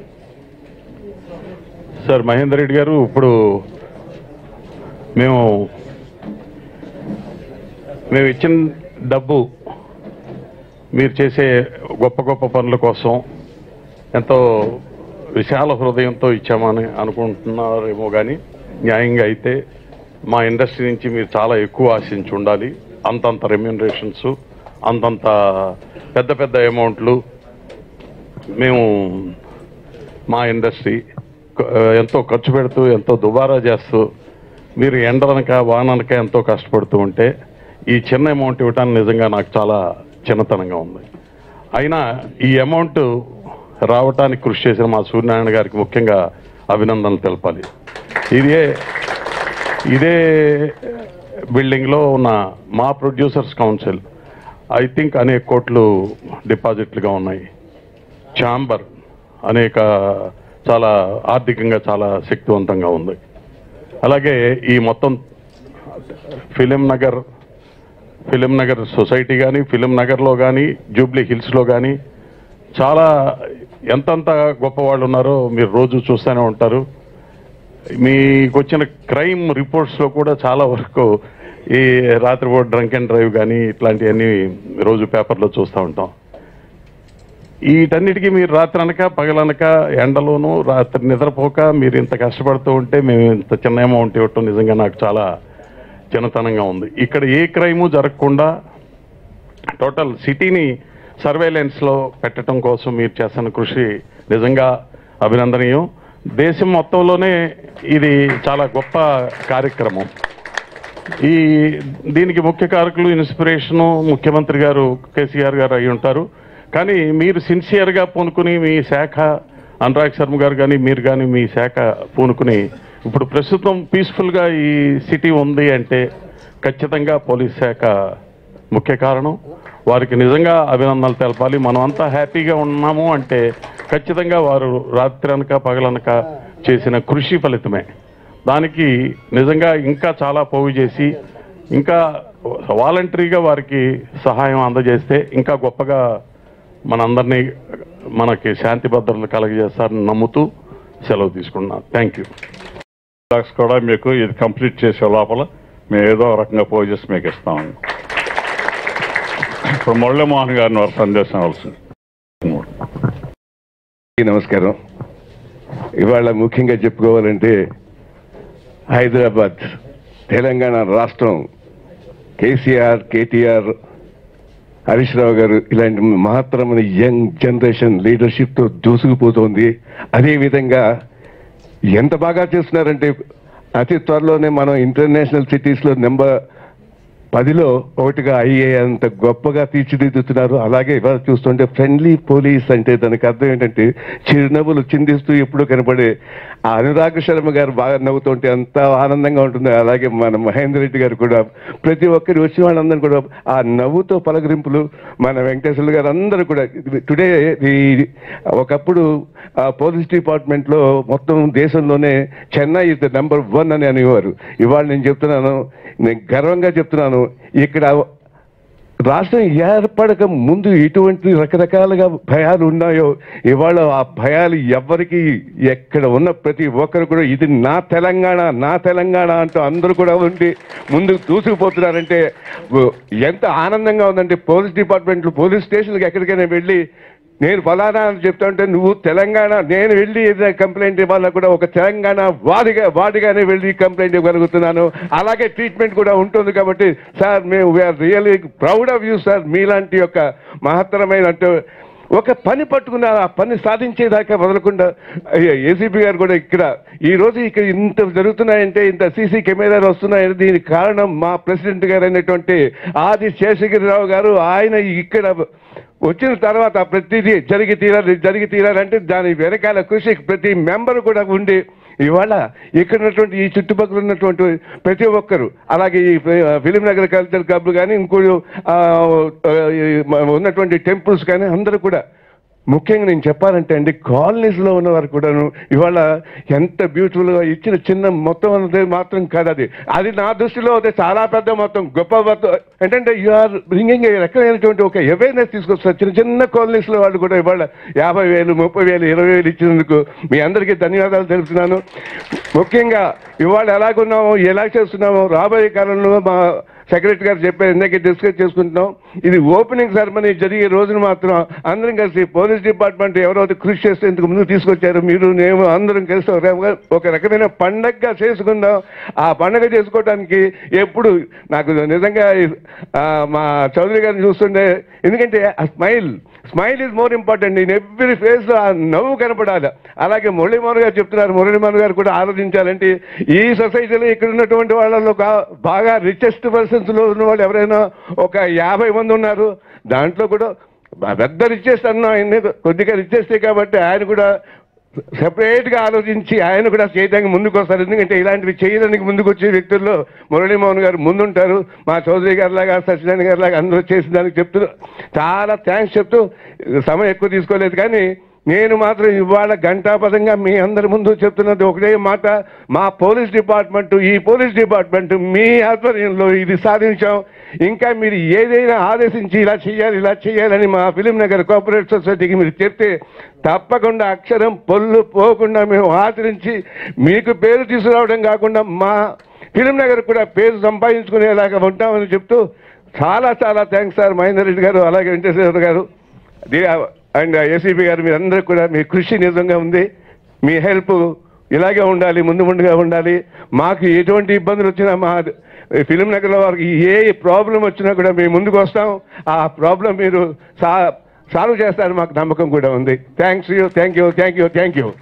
A: సార్ మహేందర్ రెడ్డి గారు ఇప్పుడు మేము మేము ఇచ్చిన డబ్బు మీరు చేసే గొప్ప గొప్ప పనుల కోసం ఎంతో విశాల హృదయంతో ఇచ్చామని అనుకుంటున్నారేమో కానీ న్యాయంగా అయితే మా ఇండస్ట్రీ నుంచి మీరు చాలా ఎక్కువ ఆశించి ఉండాలి అంతంత రెమ్యూనరేషన్స్ అంతంత పెద్ద పెద్ద అమౌంట్లు మేము మా ఇండస్ట్రీ క- ఎంతో ఖర్చు పెడుతూ ఎంతో దుబారా చేస్తూ మీరు ఎండనక వాననక ఎంతో కష్టపడుతూ ఉంటే ఈ చిన్న అమౌంట్ ఇవ్వటానికి నిజంగా నాకు చాలా చిన్నతనంగా ఉంది అయినా ఈ అమౌంట్ రావటానికి కృషి చేసిన మా సూర్యనారాయణ గారికి ముఖ్యంగా అభినందనలు తెలపాలి ఇదే ఇదే బిల్డింగ్లో ఉన్న మా ప్రొడ్యూసర్స్ కౌన్సిల్ ఐ థింక్ అనేక కోట్లు డిపాజిట్లుగా ఉన్నాయి ఛాంబర్ అనేక చాలా ఆర్థికంగా చాలా శక్తివంతంగా ఉంది అలాగే ఈ మొత్తం film Nagar film Nagar society కానీ ఫిలిం నగర్లో కానీ జూబ్లీ హిల్స్లో కానీ చాలా ఎంతంత గొప్ప వాళ్ళు ఉన్నారో మీరు రోజు చూస్తూనే ఉంటారు మీకు వచ్చిన క్రైమ్ రిపోర్ట్స్లో కూడా చాలా వరకు ఈ రాత్రిపూట డ్రంక్ అండ్ డ్రైవ్ కానీ ఇట్లాంటివన్నీ రోజు పేపర్లో చూస్తూ ఉంటాం వీటన్నిటికీ మీరు రాత్రి అనక పగలనక ఎండలోనూ రాత్రి నిద్రపోక మీరు ఇంత కష్టపడుతూ ఉంటే మేము ఇంత చిన్న అమౌంట్ ఇవ్వటం నిజంగా నాకు చాలా చిన్నతనంగా ఉంది ఇక్కడ ఏ క్రైము జరగకుండా టోటల్ సిటీని సర్వేలెన్స్లో పెట్టడం కోసం మీరు చేస్తున్న కృషి నిజంగా అభినందనీయం దేశం మొత్తంలోనే ఇది చాలా గొప్ప కార్యక్రమం ఈ దీనికి ముఖ్య కారకులు ఇన్స్పిరేషను ముఖ్యమంత్రి గారు కేసీఆర్ గారు అయి ఉంటారు కానీ మీరు సిన్సియర్గా పూనుకుని మీ శాఖ అనురాగ్ శర్మ గారు కానీ మీరు కానీ మీ శాఖ పూనుకుని ఇప్పుడు ప్రస్తుతం పీస్ఫుల్గా ఈ సిటీ ఉంది అంటే ఖచ్చితంగా పోలీస్ శాఖ ముఖ్య కారణం వారికి నిజంగా అభినందనలు తెలపాలి మనం అంతా హ్యాపీగా ఉన్నాము అంటే ఖచ్చితంగా వారు రాత్రి అనక పగలనక చేసిన కృషి ఫలితమే దానికి నిజంగా ఇంకా చాలా పోగు చేసి ఇంకా వాలంటరీగా వారికి సహాయం అందజేస్తే ఇంకా గొప్పగా మనందరినీ మనకి శాంతి భద్రతలు కలగజేస్తారని నమ్ముతూ సెలవు తీసుకున్నాను థ్యాంక్ యూ
B: డాక్స్ కూడా మీకు ఇది కంప్లీట్ చేసే లోపల మేము ఏదో ఒక రకంగా పోయి చేసి మీకు ఇస్తాము ఇప్పుడు మురళీమోహన్ గారిని వారి సందేశం ఇవ్వాల్సింది
C: నమస్కారం ఇవాళ ముఖ్యంగా చెప్పుకోవాలంటే హైదరాబాద్ తెలంగాణ రాష్ట్రం కేసీఆర్ కేటీఆర్ హరీష్ రావు గారు ఇలాంటి మహత్తరమైన యంగ్ జనరేషన్ లీడర్షిప్తో దూసుకుపోతోంది అదేవిధంగా ఎంత బాగా చేస్తున్నారంటే అతి త్వరలోనే మనం ఇంటర్నేషనల్ సిటీస్లో నెంబర్ పదిలో ఒకటిగా అయ్యే అంత గొప్పగా తీర్చిదిద్దుతున్నారు అలాగే ఇవాళ చూస్తుంటే ఫ్రెండ్లీ పోలీస్ అంటే దానికి అర్థం ఏంటంటే చిరునవ్వులు చిందిస్తూ ఎప్పుడూ కనపడే ఆ అనురాగ్ శర్మ గారు బాగా నవ్వుతుంటే అంత ఆనందంగా ఉంటుంది అలాగే మన మహేందర్ రెడ్డి గారు కూడా ప్రతి ఒక్కరి వచ్చిన వాళ్ళందరూ కూడా ఆ నవ్వుతో పలకరింపులు మన వెంకటేశ్వర గారు అందరూ కూడా టుడే ఒకప్పుడు ఆ పోలీస్ డిపార్ట్మెంట్ లో మొత్తం దేశంలోనే Chennai is the number one అని అనేవారు ఇవాళ నేను చెప్తున్నాను నేను గర్వంగా చెప్తున్నాను ఇక్కడ రాష్ట్రం ఏర్పడక ముందు ఎటువంటి రకరకాలుగా భయాలు ఉన్నాయో ఇవాళ ఆ భయాలు ఎవ్వరికి ఎక్కడ ఉన్న ప్రతి ఒక్కరు కూడా ఇది నా తెలంగాణ నా తెలంగాణ అంటూ అందరూ కూడా ఉండి ముందుకు దూసుకుపోతున్నారంటే ఓ, ఎంత ఆనందంగా ఉందంటే పోలీస్ డిపార్ట్మెంట్లు పోలీస్ స్టేషన్కి ఎక్కడికైనా వెళ్ళి నేను ఫలానా అని చెప్తా ఉంటే నువ్వు తెలంగాణ నేను వెళ్ళి ఏదైనా కంప్లైంట్ ఇవ్వాలన్నా కూడా ఒక తెలంగాణ వాడిగా వాడిగానే వెళ్ళి కంప్లైంట్ ఇవ్వగలుగుతున్నాను అలాగే ట్రీట్మెంట్ కూడా ఉంటుంది కాబట్టి సార్ మేము we are really proud of you sir మీలాంటి యొక్క మహత్తరమైన అంటే ఒక పని పట్టుకున్న ఆ పని సాధించేదాకా వదలకుండా ఏసీపీ గారు కూడా ఇక్కడ ఈ రోజు ఇక్కడ ఇంత జరుగుతున్నాయంటే ఇంత సీసీ కెమెరాలు వస్తున్నాయంటే దీనికి కారణం మా ప్రెసిడెంట్ గారు అయినటువంటి ఆది శేషగిరిరావు గారు ఆయన ఇక్కడ వచ్చిన తర్వాత ప్రతిదీ జరిగి తీరాలి జరిగి తీరాలంటే దాని వెనకాల కృషి ప్రతి మెంబర్ కూడా ఉండి ఇవాళ ఇక్కడ ఉన్నటువంటి ఈ చుట్టుపక్కల ఉన్నటువంటి ప్రతి ఒక్కరు అలాగే ఈ ఫిలిం నగర్ కల్చర్ క్లబ్ కానీ ఇంకో ఆ, ఆ, ఈ మ- ఉన్నటువంటి టెంపుల్స్ కానీ అందరూ కూడా ముఖ్యంగా నేను చెప్పాలంటే అండి కాలనీస్ లో ఉన్న వారు కూడాను ఇవాళ ఎంత బ్యూటిఫుల్ గా ఇచ్చిన చిన్న మొత్తం అన్నది మాత్రం కాదు అది అది నా దృష్టిలో అయితే చాలా పెద్ద మొత్తం గొప్ప మొత్తం ఏంటంటే యు ఆర్ బ్రింగింగ్ రకమైనటువంటి ఒక అవేర్నెస్ తీసుకొస్తారు చిన్న చిన్న కాలనీస్ లో వాళ్ళు కూడా ఇవాళ యాభై వేలు ముప్పై వేలు ఇరవై వేలు ఇచ్చినందుకు మీ అందరికీ ధన్యవాదాలు తెలుపుతున్నాను ముఖ్యంగా ఇవాళ ఎలాగున్నామో ఎలా చేస్తున్నామో రాబోయే కాలంలో మా సెక్రటరీ గారు చెప్పారు ఇందాక డిస్కస్ చేసుకుంటున్నాం ఇది ఓపెనింగ్ సెరమనీ జరిగే రోజున మాత్రం అందరం కలిసి పోలీస్ డిపార్ట్మెంట్ ఎవరైతే కృషి చేస్తే ఇంతకు ముందు తీసుకొచ్చారు మీరు నేను అందరం కలిసి ఒక రకమైన- ఒక రకమైన పండగగా చేసుకుందాం ఆ పండగ చేసుకోవడానికి ఎప్పుడు నాకు నిజంగా ఆ, మా చౌదరి గారిని చూస్తుంటే ఎందుకంటే ఆ smile smile is more important in every face ఆ నవ్వు కనపడాలి అలాగే మురళీమోహన్ గారు చెప్తున్నారు మురళీమోహన్ గారు కూడా ఆలోచించాలంటే ఈ సొసైటీలో ఇక్కడ ఉన్నటువంటి వాళ్ళలో ఒక బాగా రిచెస్ట్ పర్సన్స్ లో ఉన్న వాళ్ళు ఎవరైనా ఒక యాభై మంది ఉన్నారు దాంట్లో కూడా పెద్ద రిచెస్ట్ అన్న ఆయన్ని కొద్దిగా రిచెస్టే కాబట్టి ఆయన కూడా సెపరేట్ గా ఆలోచించి ఆయన కూడా చేయడానికి ముందుకు వస్తారు ఎందుకంటే ఇలాంటివి చేయడానికి ముందుకు వచ్చే వ్యక్తుల్లో మురళీమోహన్ గారు ముందుంటారు మా చౌదరి గారి లాగా సత్యనారాయణ గారి లాగా అందరూ చేసిన దానికి చెప్తూ చాలా థ్యాంక్స్ చెప్తూ సమయం ఎక్కువ తీసుకోలేదు కానీ నేను మాత్రం ఇవాళ గంటాపదంగా మీ అందరి ముందు చెప్తున్నది ఒకటే మాట మా పోలీస్ డిపార్ట్మెంట్ ఈ పోలీస్ డిపార్ట్మెంట్ మీ ఆధ్వర్యంలో ఇది సాధించాం ఇంకా మీరు ఏదైనా ఆదేశించి ఇలా చేయాలి ఇలా చేయాలని మా ఫిలిం నగర్ కోఆపరేటివ్ సొసైటీకి మీరు చెప్తే తప్పకుండా అక్షరం పొల్లు పోకుండా మేము ఆచరించి మీకు పేరు తీసుకురావడం కాకుండా మా ఫిలిం నగర్ కూడా పేరు సంపాదించుకునేలాగా ఉంటామని చెప్తూ చాలా చాలా థ్యాంక్స్ సార్ మహేందర్ రెడ్డి గారు అలాగే వెంకటేశ్వర గారు ది- అండ్ ఏసీపీ గారు మీరందరూ కూడా మీ కృషి నిజంగా ఉంది మీ హెల్ప్ ఇలాగే ఉండాలి ముందు ముందుగా ఉండాలి మాకు ఎటువంటి ఇబ్బందులు వచ్చినా మా ఫిలిం నగర్లో వారికి ఏ ప్రాబ్లం వచ్చినా కూడా మేము ముందుకు వస్తాం ఆ ప్రాబ్లం మీరు సా సాల్వ్ చేస్తారని మాకు నమ్మకం కూడా ఉంది thanks you thank you thank you thank you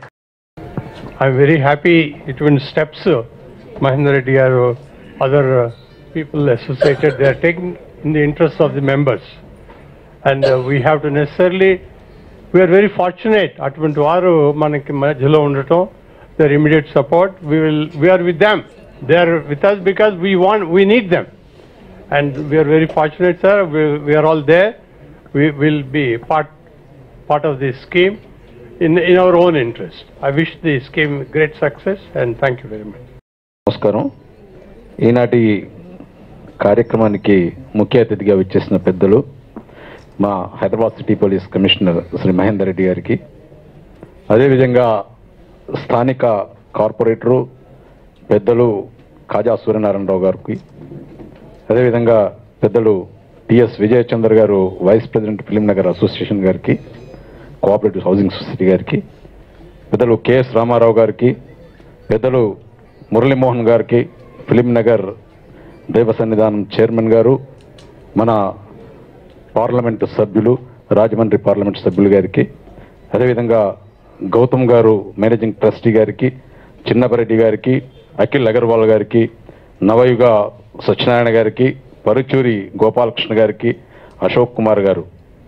D: I'm very happy it went steps, uh, Mahendra Reddy or other uh, people associated, they are taking in the interest of the members. And uh, we have to necessarily, we are very fortunate, అటువంటి వారు మనకి మధ్యలో ఉండటం, their immediate support, we will, we are with them. They are with us because we want, we need them. And we are very fortunate, sir, we, we are all there. We will be part, part of this scheme in, in our own interest. I wish the scheme great success and thank you very much.
E: నమస్కారం ఈనాటి కార్యక్రమానికి ముఖ్య అతిథిగా వచ్చేసిన పెద్దలు మా Hyderabad city police commissioner Shri Mahender Reddy గారికి అదేవిధంగా స్థానిక కార్పొరేటరు పెద్దలు కాజా సూర్యనారాయణరావు గారికి అదేవిధంగా పెద్దలు టిఎస్ విజయచంద్ర గారు vice president film Nagar association గారికి కోఆపరేటివ్ హౌసింగ్ సొసైటీ గారికి పెద్దలు కెఎస్ రామారావు గారికి పెద్దలు మురళీమోహన్ గారికి ఫిలిం నగర్ దైవ సన్నిధానం చైర్మన్ గారు మన పార్లమెంటు సభ్యులు రాజమండ్రి పార్లమెంట్ సభ్యులు గారికి అదేవిధంగా గౌతమ్ గారు మేనేజింగ్ ట్రస్టీ గారికి చిన్నపరెడ్డి గారికి అఖిల్ అగర్వాల్ గారికి నవయుగ సత్యనారాయణ గారికి పరుచూరి గోపాలకృష్ణ గారికి అశోక్ కుమార్ గారు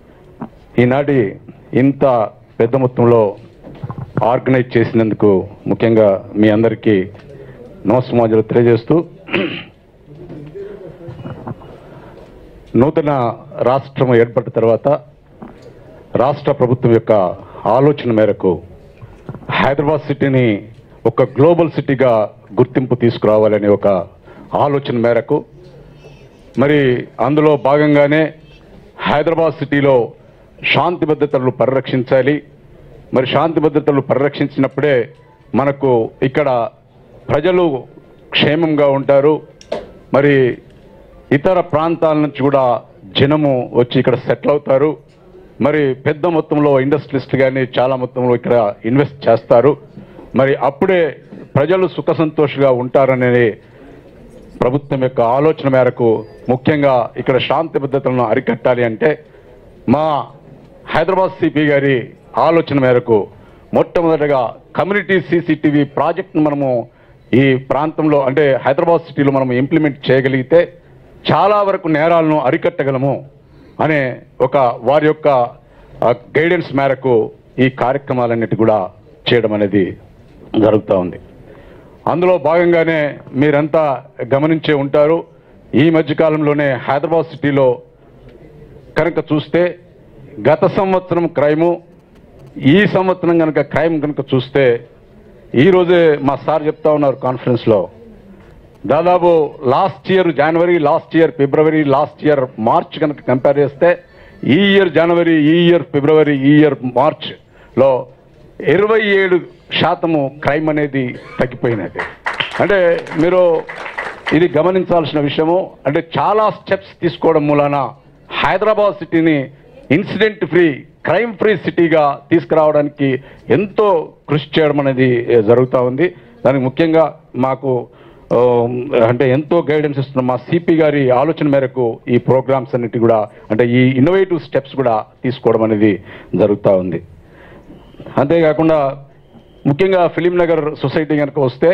E: ఈనాటి ఇంత పెద్ద మొత్తంలో ఆర్గనైజ్ చేసినందుకు ముఖ్యంగా మీ అందరికీ నమస్మాజలు తెలియజేస్తూ నూతన రాష్ట్రం ఏర్పడిన తర్వాత రాష్ట్ర ప్రభుత్వం యొక్క ఆలోచన మేరకు హైదరాబాద్ సిటీని ఒక గ్లోబల్ సిటీగా గుర్తింపు తీసుకురావాలనే ఒక ఆలోచన మేరకు మరి అందులో భాగంగానే హైదరాబాద్ సిటీలో శాంతి భద్రతలు పరిరక్షించాలి మరి శాంతి భద్రతలు పరిరక్షించినప్పుడే మనకు ఇక్కడ ప్రజలు క్షేమంగా ఉంటారు మరి ఇతర ప్రాంతాల నుంచి కూడా జనము వచ్చి ఇక్కడ సెటిల్ అవుతారు మరి పెద్ద మొత్తంలో ఇండస్ట్రియలిస్ట్ కానీ చాలా మొత్తంలో ఇక్కడ ఇన్వెస్ట్ చేస్తారు మరి అప్పుడే ప్రజలు సుఖ సంతోషంగా ఉంటారనే ప్రభుత్వం యొక్క ఆలోచన మేరకు ముఖ్యంగా ఇక్కడ శాంతి భద్రతలను అరికట్టాలి అంటే మా హైదరాబాద్ సిపి గారి ఆలోచన మేరకు మొట్టమొదటగా కమ్యూనిటీ సీసీటీవీ ప్రాజెక్ట్ను మనము ఈ ప్రాంతంలో అంటే హైదరాబాద్ సిటీలో మనం ఇంప్లిమెంట్ చేయగలిగితే చాలా వరకు నేరాలను అరికట్టగలము అనే ఒక వారి యొక్క గైడెన్స్ మేరకు ఈ కార్యక్రమాలన్నిటి కూడా చేయడం అనేది జరుగుతూ ఉంది అందులో భాగంగానే మీరంతా గమనించే ఉంటారు ఈ మధ్య కాలంలోనే హైదరాబాద్ సిటీలో కనుక చూస్తే గత సంవత్సరం క్రైము ఈ సంవత్సరం కనుక క్రైమ్ కనుక చూస్తే ఈ రోజే మా సార్ చెప్తా ఉన్నారు కాన్ఫరెన్స్లో దాదాపు లాస్ట్ ఇయర్ జనవరి లాస్ట్ ఇయర్ ఫిబ్రవరి లాస్ట్ ఇయర్ మార్చ్ కనుక కంపేర్ చేస్తే ఈ ఇయర్ జనవరి ఈ ఇయర్ ఫిబ్రవరి ఈ ఇయర్ మార్చ్ లో ఇరవై ఏడు శాతము క్రైమ్ అనేది తగ్గిపోయినది అంటే మీరు ఇది గమనించాల్సిన విషయము అంటే చాలా స్టెప్స్ తీసుకోవడం మూలాన హైదరాబాద్ సిటీని ఇన్సిడెంట్ ఫ్రీ క్రైమ్ ఫ్రీ సిటీగా తీసుకురావడానికి ఎంతో కృషి చేయడం అనేది ఏ, జరుగుతూ ఉంది దానికి ముఖ్యంగా మాకు ఆ, అంటే ఎంతో గైడెన్స్ ఇస్తున్న మా సిపి గారి ఆలోచన మేరకు ఈ ప్రోగ్రామ్స్ అన్నిటి కూడా అంటే ఈ ఇన్నోవేటివ్ స్టెప్స్ కూడా తీసుకోవడం అనేది జరుగుతూ ఉంది అంతేకాకుండా ముఖ్యంగా ఫిలిం నగర్ సొసైటీ కనుక వస్తే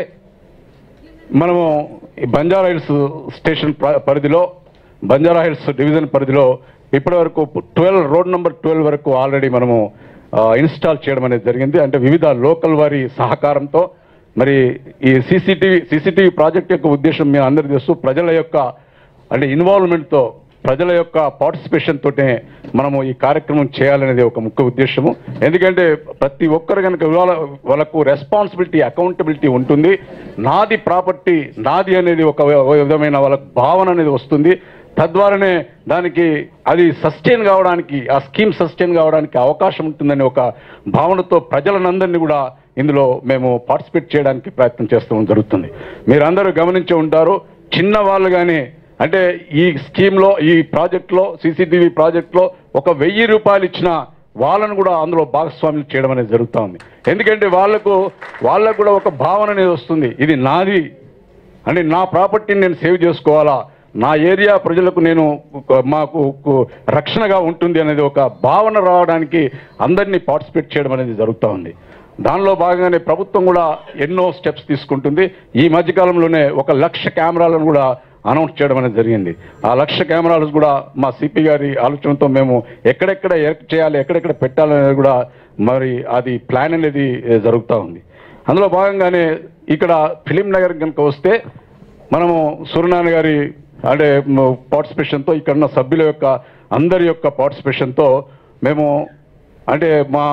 E: మనము ఈ బంజారా హిల్స్ స్టేషన్ ప్ర- పరిధిలో బంజారా హిల్స్ డివిజన్ పరిధిలో ఇప్పటి వరకు ట్వెల్వ్ రోడ్ నెంబర్ ట్వెల్వ్ వరకు ఆల్రెడీ మనము ఇన్స్టాల్ చేయడం అనేది జరిగింది అంటే వివిధ లోకల్ వారి సహకారంతో మరి ఈ సీసీటీవీ సీసీటీవీ ప్రాజెక్ట్ యొక్క ఉద్దేశం మేము అందరూ తెలుసు ప్రజల యొక్క అంటే ఇన్వాల్వ్మెంట్తో ప్రజల యొక్క పార్టిసిపేషన్ తోటే మనము ఈ కార్యక్రమం చేయాలనేది ఒక ముఖ్య ఉద్దేశము ఎందుకంటే ప్రతి ఒక్కరు కనుక ఇవాళ వాళ్ళకు రెస్పాన్సిబిలిటీ అకౌంటబిలిటీ ఉంటుంది నాది ప్రాపర్టీ నాది అనేది ఒక విధమైన వాళ్ళకు భావన అనేది వస్తుంది తద్వారానే దానికి అది సస్టైన్ కావడానికి ఆ స్కీమ్ సస్టైన్ కావడానికి అవకాశం ఉంటుందని ఒక భావనతో ప్రజలనందరినీ కూడా ఇందులో మేము పార్టిసిపేట్ చేయడానికి ప్రయత్నం చేస్తూ జరుగుతుంది మీరందరూ గమనించి ఉంటారు చిన్న వాళ్ళు కానీ అంటే ఈ స్కీమ్లో ఈ ప్రాజెక్ట్లో సీసీటీవీ ప్రాజెక్ట్లో ఒక వెయ్యి రూపాయలు ఇచ్చిన వాళ్ళను కూడా అందులో భాగస్వాములు చేయడం అనేది జరుగుతూ ఉంది ఎందుకంటే వాళ్ళకు వాళ్ళకు కూడా ఒక భావన అనేది వస్తుంది ఇది నాది అంటే నా ప్రాపర్టీని నేను సేవ్ చేసుకోవాలా నా ఏరియా ప్రజలకు నేను ఒక- మాకు ఒక రక్షణగా ఉంటుంది అనేది ఒక భావన రావడానికి అందరినీ పార్టిసిపేట్ చేయడం అనేది జరుగుతూ ఉంది దానిలో భాగంగానే ప్రభుత్వం కూడా ఎన్నో స్టెప్స్ తీసుకుంటుంది ఈ మధ్యకాలంలోనే ఒక లక్ష కెమెరాలను కూడా అనౌన్స్ చేయడం అనేది జరిగింది ఆ లక్ష కెమెరాలు కూడా మా సిపి గారి ఆలోచనతో మేము ఎక్కడెక్కడ ఎర్క్ చేయాలి ఎక్కడెక్కడ పెట్టాలనేది కూడా మరి అది ప్లాన్ అనేది ఏ, జరుగుతూ ఉంది అందులో భాగంగానే ఇక్కడ ఫిలిం నగర్ కనుక వస్తే మనము సూర్యనారాయణ గారి అంటే పార్టిసిపేషన్తో ఇక్కడ ఉన్న సభ్యుల యొక్క అందరి యొక్క పార్టిసిపేషన్తో మేము అంటే మా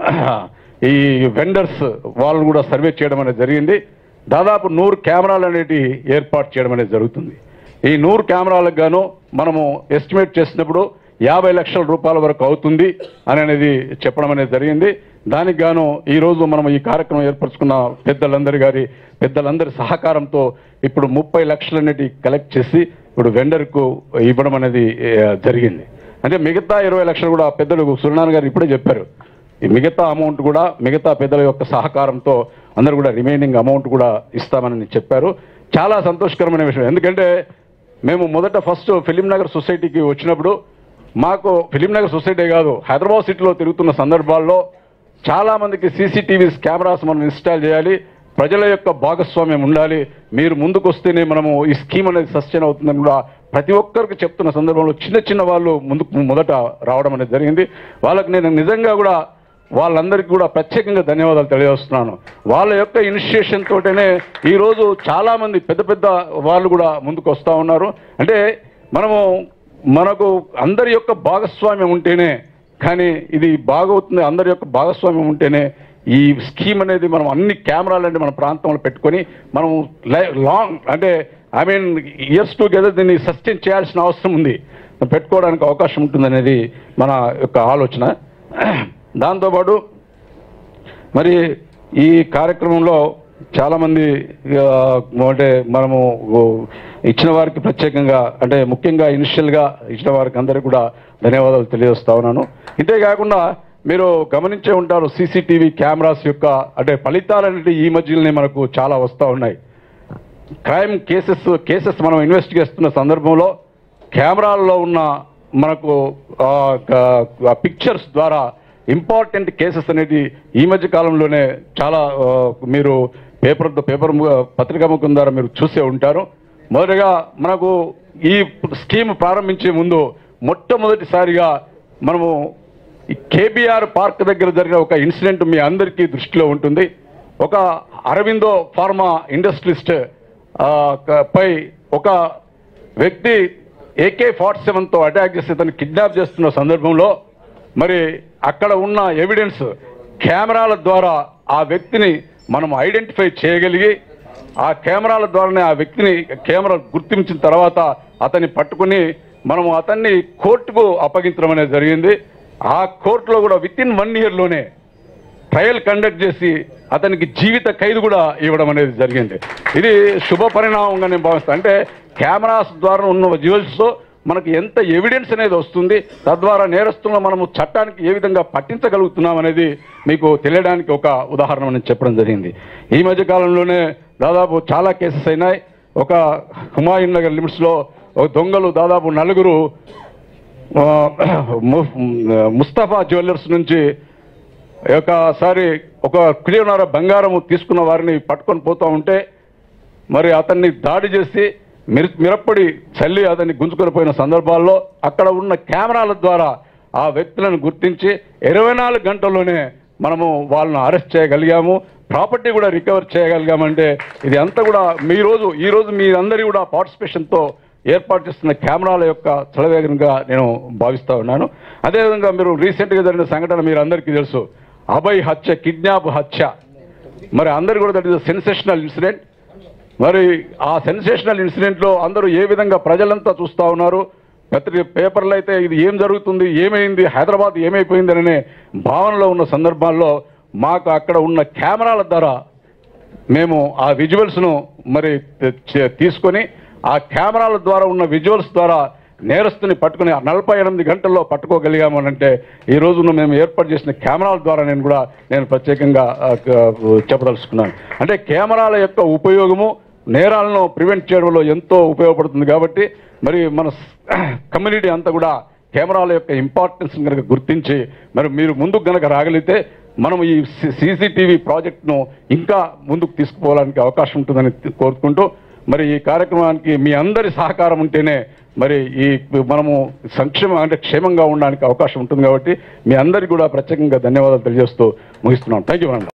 E: ఈ వెండర్స్ వాళ్ళు కూడా సర్వే చేయడం అనేది జరిగింది దాదాపు నూరు కెమెరాలు అనేటి ఏర్పాటు చేయడం అనేది జరుగుతుంది ఈ నూరు కెమెరాలకు గాను మనము ఎస్టిమేట్ చేసినప్పుడు యాభై లక్షల రూపాయల వరకు అవుతుంది అని అనేది చెప్పడం అనేది జరిగింది దానికి గాను ఈ రోజు మనం ఈ కార్యక్రమం ఏర్పరచుకున్న పెద్దలందరి గారి పెద్దలందరి సహకారంతో ఇప్పుడు ముప్పై లక్షలు అనేటి కలెక్ట్ చేసి ఇప్పుడు వెండర్కు ఇవ్వడం అనేది ఏ, జరిగింది అంటే మిగతా ఇరవై లక్షలు కూడా పెద్దలు సూర్యనారాయణ గారు ఇప్పుడే చెప్పారు ఈ మిగతా అమౌంట్ కూడా మిగతా పెద్దల యొక్క సహకారంతో అందరూ కూడా రిమైనింగ్ అమౌంట్ కూడా ఇస్తామని చెప్పారు చాలా సంతోషకరమైన విషయం ఎందుకంటే మేము మొదట ఫస్ట్ ఫిలిం నగర్ సొసైటీకి వచ్చినప్పుడు మాకు ఫిలిం నగర్ సొసైటీ కాదు హైదరాబాద్ సిటీలో తిరుగుతున్న సందర్భాల్లో చాలా మందికి సీసీటీవీ కెమెరాస్ మనం ఇన్స్టాల్ చేయాలి ప్రజల యొక్క భాగస్వామ్యం ఉండాలి మీరు ముందుకు వస్తేనే మనము ఈ స్కీమ్ అనేది సస్టైన్ అవుతుందని కూడా ప్రతి ఒక్కరికి చెప్తున్న సందర్భంలో చిన్న చిన్న వాళ్ళు ముందుకు మొదట రావడం అనేది జరిగింది వాళ్ళకి నేను నిజంగా కూడా వాళ్ళందరికీ కూడా ప్రత్యేకంగా ధన్యవాదాలు తెలియజేస్తున్నాను వాళ్ళ యొక్క ఇనిషియేషన్ తోటనే ఈరోజు చాలా మంది పెద్ద పెద్ద వాళ్ళు కూడా ముందుకు వస్తూ ఉన్నారు అంటే మనము మనకు అందరి యొక్క భాగస్వామ్యం ఉంటేనే కానీ ఇది బాగవుతుంది అందరి యొక్క భాగస్వామ్యం ఉంటేనే ఈ స్కీమ్ అనేది మనం అన్ని కెమెరాలు మన ప్రాంతంలో పెట్టుకొని మనం లాంగ్ అంటే ఐ మీన్ ఇయర్స్ టుగెదర్ దీన్ని సస్టైన్ చేయాల్సిన అవసరం ఉంది పెట్టుకోవడానికి అవకాశం ఉంటుందనేది మన యొక్క ఆలోచన దాంతోపాటు మరి ఈ కార్యక్రమంలో చాలామంది ఆ, అంటే మనము ఓ, ఇచ్చిన వారికి ప్రత్యేకంగా అంటే ముఖ్యంగా ఇనిషియల్గా ఇచ్చిన వారికి అందరికీ కూడా ధన్యవాదాలు తెలియజేస్తా ఉన్నాను ఇంతే కాకుండా మీరు గమనించే ఉంటారు సీసీటీవీ కెమెరాస్ యొక్క అంటే ఫలితాలు అనేవి ఈ మధ్యలోనే మనకు చాలా వస్తూ ఉన్నాయి క్రైమ్ కేసెస్ కేసెస్ మనం ఇన్వెస్ట్ చేస్తున్న సందర్భంలో కెమెరాల్లో ఉన్న మనకు పిక్చర్స్ ద్వారా ఇంపార్టెంట్ కేసెస్ అనేది ఈ మధ్య కాలంలోనే చాలా ఆ, మీరు పేపర్ పేపర్ ము- పత్రికా ముఖం ద్వారా మీరు చూసే ఉంటారు మొదటగా మనకు ఈ స్కీమ్ ప్రారంభించే ముందు మొట్టమొదటిసారిగా మనము ఈ కేబీఆర్ పార్క్ దగ్గర జరిగిన ఒక ఇన్సిడెంట్ మీ అందరికీ దృష్టిలో ఉంటుంది ఒక అరవిందో ఫార్మా ఇండస్ట్రిస్ట్ ఆ, క- పై ఒక వ్యక్తి ఏకే ఫార్టీ సెవెన్తో అటాక్ చేసి తను కిడ్నాప్ చేస్తున్న సందర్భంలో మరి అక్కడ ఉన్న ఎవిడెన్స్ కెమెరాల ద్వారా ఆ వ్యక్తిని మనం ఐడెంటిఫై చేయగలిగి ఆ కెమెరాల ద్వారానే ఆ వ్యక్తిని కెమెరా గుర్తించిన తర్వాత అతన్ని పట్టుకుని మనము అతన్ని కోర్టుకు అప్పగించడం అనేది జరిగింది ఆ కోర్టులో కూడా విత్ ఇన్ వన్ ఇయర్లోనే ట్రయల్ కండక్ట్ చేసి అతనికి జీవిత ఖైదు కూడా ఇవ్వడం అనేది జరిగింది ఇది శుభ పరిణామంగా నేను భావిస్తాను అంటే కెమెరాస్ ద్వారా ఉన్న విజువల్స్తో మనకు ఎంత ఎవిడెన్స్ అనేది వస్తుంది తద్వారా నేరస్తులను మనము చట్టానికి ఏ విధంగా పట్టించగలుగుతున్నాం అనేది మీకు తెలియడానికి ఒక ఉదాహరణ నేను చెప్పడం జరిగింది ఈ మధ్య కాలంలోనే దాదాపు చాలా కేసెస్ అయినాయి ఒక హుమాయూన్ నగర్ లిమిట్స్లో ఒక దొంగలు దాదాపు నలుగురు ఆ, ము- ముస్తఫా జ్యువెలర్స్ నుంచి ఒకసారి ఒక కిలోన్నర బంగారము తీసుకున్న వారిని పట్టుకొని పోతూ ఉంటే మరి అతన్ని దాడి చేసి మిర మిరప్పడి చల్లి అతన్ని గుంజుకొని పోయిన సందర్భాల్లో అక్కడ ఉన్న కెమెరాల ద్వారా ఆ వ్యక్తులను గుర్తించి ఇరవై నాలుగు గంటల్లోనే మనము వాళ్ళను అరెస్ట్ చేయగలిగాము ప్రాపర్టీ కూడా రికవర్ చేయగలిగామంటే ఇది అంతా కూడా మీ రోజు ఈ రోజు మీ అందరి కూడా పార్టిసిపేషన్తో ఏర్పాటు చేస్తున్న కెమెరాల యొక్క చలవేగంగా నేను భావిస్తా ఉన్నాను అదేవిధంగా మీరు రీసెంట్గా జరిగిన సంఘటన మీరు అందరికీ తెలుసు అభయ్ హత్య కిడ్నాప్ హత్య మరి అందరు కూడా దట్ ఇస్ సెన్సేషనల్ ఇన్సిడెంట్ మరి ఆ సెన్సేషనల్ ఇన్సిడెంట్లో అందరూ ఏ విధంగా ప్రజలంతా చూస్తూ ఉన్నారు పత్రిక పేపర్లు అయితే ఇది ఏం జరుగుతుంది ఏమైంది హైదరాబాద్ ఏమైపోయింది అనే భావనలో ఉన్న సందర్భాల్లో మాకు అక్కడ ఉన్న కెమెరాల ద్వారా మేము ఆ విజువల్స్ను మరి చే- తీసుకొని ఆ కెమెరాల ద్వారా ఉన్న విజువల్స్ ద్వారా నేరస్తుని పట్టుకుని ఆ నలభై ఎనిమిది గంటల్లో పట్టుకోగలిగాము అని అంటే ఈ రోజున మేము ఏర్పాటు చేసిన కెమెరాల ద్వారా నేను కూడా నేను ప్రత్యేకంగా ఆ, క- చెప్పదలుచుకున్నాను అంటే కెమెరాల యొక్క ఉపయోగము నేరాలను ప్రివెంట్ చేయడంలో ఎంతో ఉపయోగపడుతుంది కాబట్టి మరి మన కమ్యూనిటీ అంతా కూడా కెమెరాల యొక్క ఇంపార్టెన్స్ కనుక గుర్తించి మరి మీరు ముందుకు గనక రాగలిగితే మనం ఈ సీసీటీవీ ప్రాజెక్ట్ను ఇంకా ముందుకు తీసుకుపోవడానికి అవకాశం ఉంటుందని కోరుకుంటూ మరి ఈ కార్యక్రమానికి మీ అందరి సహకారం ఉంటేనే మరి ఈ మనము సంక్షేమ అంటే క్షేమంగా ఉండడానికి అవకాశం ఉంటుంది కాబట్టి మీ అందరికీ కూడా ప్రత్యేకంగా ధన్యవాదాలు తెలియజేస్తూ ముగిస్తున్నాం థ్యాంక్ యూ